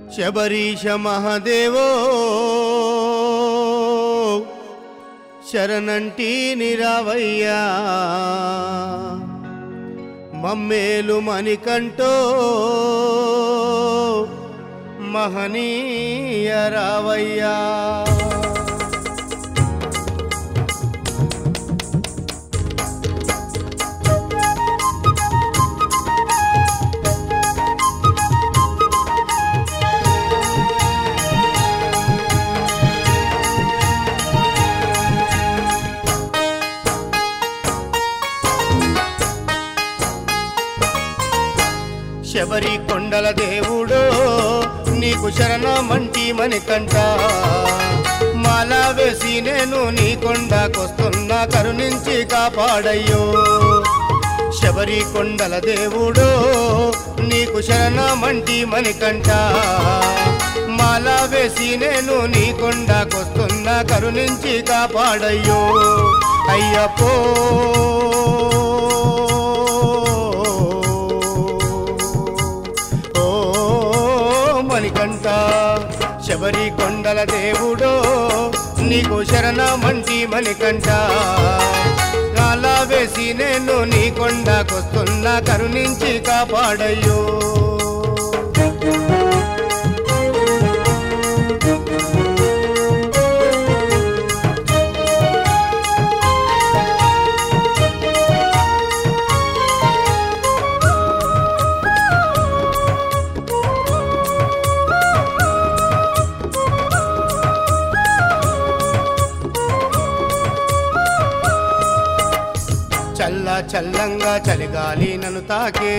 శబరీష మహదేవో శరణంటి నిరావయ్యా మమ్మేలు మణికంటో మహనీయ రావయ్యా శబరి కొండల దేవుడో నీకు శరణమంటి మణికంట మాల వేసి నేను నీ కొండకొస్తున్నా కరుణించి కాపాడయ్యో శబరి కొండల దేవుడో నీకు శరణమంటి మణికంట మాల వేసి నేను నీ కొండకొస్తున్నా కరుణించి కాపాడయ్యో అయ్యప్పో ఓ మణికంఠ శబరి కొండల దేవుడో నీకు శరణమంటి మణికంఠ కాలా వేసి నేను నీ కొండకొస్తున్నా కరుణించి కాపాడయ్యో చల్ల చల్లంగా చలిగాలి నన్ను తాకే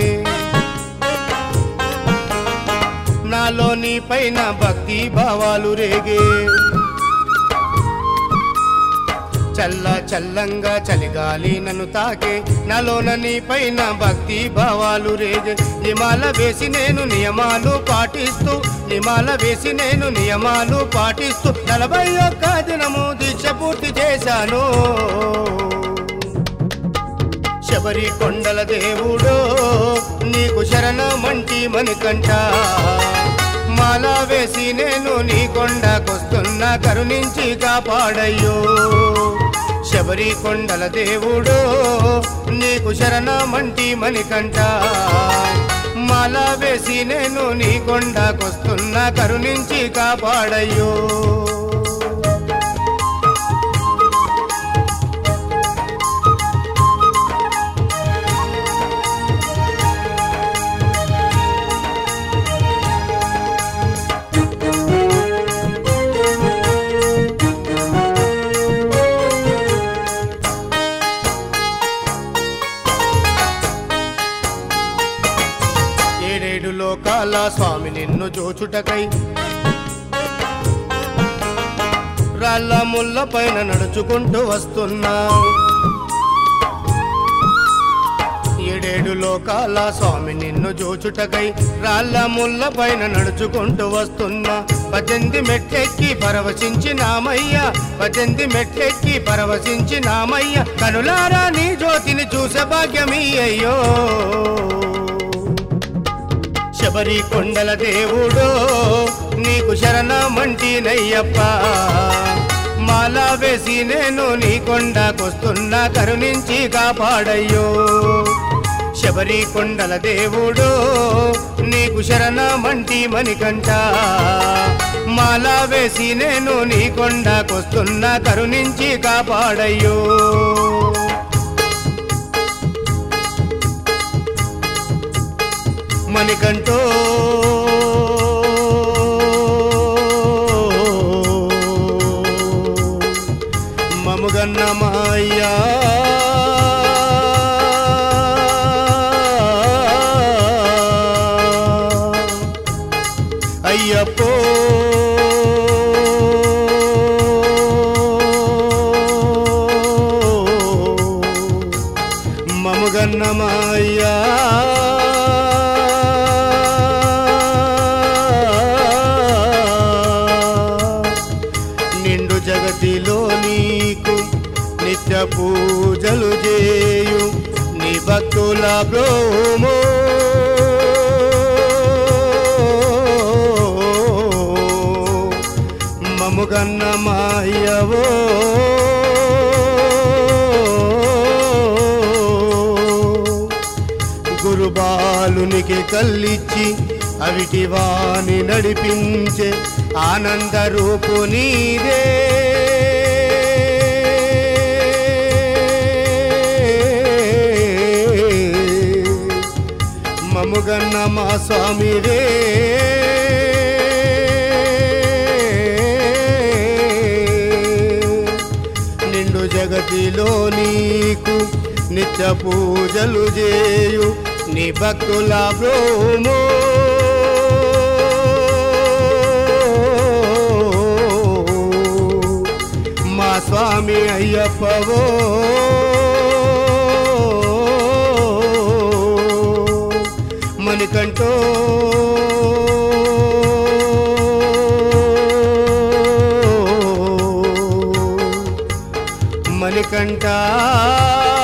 నాలో నీ పైన భక్తి భావాలు రేగే చల్ల చల్లంగా చలిగాలి నన్ను తాకే నాలోన నీ పైన భక్తి భావాలు రేగే నిమాల వేసి నేను నియమాలు పాటిస్తూ నిమాల వేసి నేను నియమాలు పాటిస్తూ నలభై ఒక్క దినము దీక్ష పూర్తి చేశాను శబరి కొండల దేవుడో నీకు శరణమంటి మణికంఠ మాల వేసి నేను నీ కొండకొస్తున్నా కరుణించి కాపాడయ్యో శబరి కొండల దేవుడో నీకు శరణమంటి మణికంఠ మాల వేసి నేను నీ కొండకొస్తున్నా కరుణించి కాపాడయ్యో ఏడేడు లోకాల స్వామి నిన్ను జోచుటకై రాళ్ళ ముళ్ళ పైన నడుచుకుంటూ వస్తున్నా ఏడేడు లోకాల స్వామి నిన్ను జోచుటకై రాళ్ళ ముళ్ళ పైన నడుచుకుంటూ వస్తున్నా పద్దెనిమిది మెట్లెక్కి పరవశించి నామయ్య పద్దెనిమిది మెట్లెక్కి పరవశించి నామయ్య కనులారా నీ జ్యోతిని చూసే భాగ్యమీ అయ్యో శబరి కొండల దేవుడో నీకు శరణమంటి నయ్యప్ప మాల వేసి నేను నీ కొండకొస్తున్నా కరుణించి కాపాడయ్యో శబరి కొండల దేవుడో నీకు శరణమంటి మణికంఠ మాల వేసి నేను నీ కొండకొస్తున్నా కరుణించి కాపాడయ్యో మణికంఠో మముగన్న మాయ్యా అయ్యప్పో మముగన్న మాయ్యా నిండు జగతిలో నీకు నిత్య పూజలు చేయు నీ భక్తుల బ్రోమో బాలునికి కల్లిచ్చి అవిటి వాణి నడిపించే ఆనంద రూపు నీదే మముగన్న మా స్వామివే నిండు జగతిలో నీకు నిత్య పూజలు చేయు నీ భక్తుల బ్రోమో మా స్వామి అయ్యప్పవో మణికంఠో మణికంఠ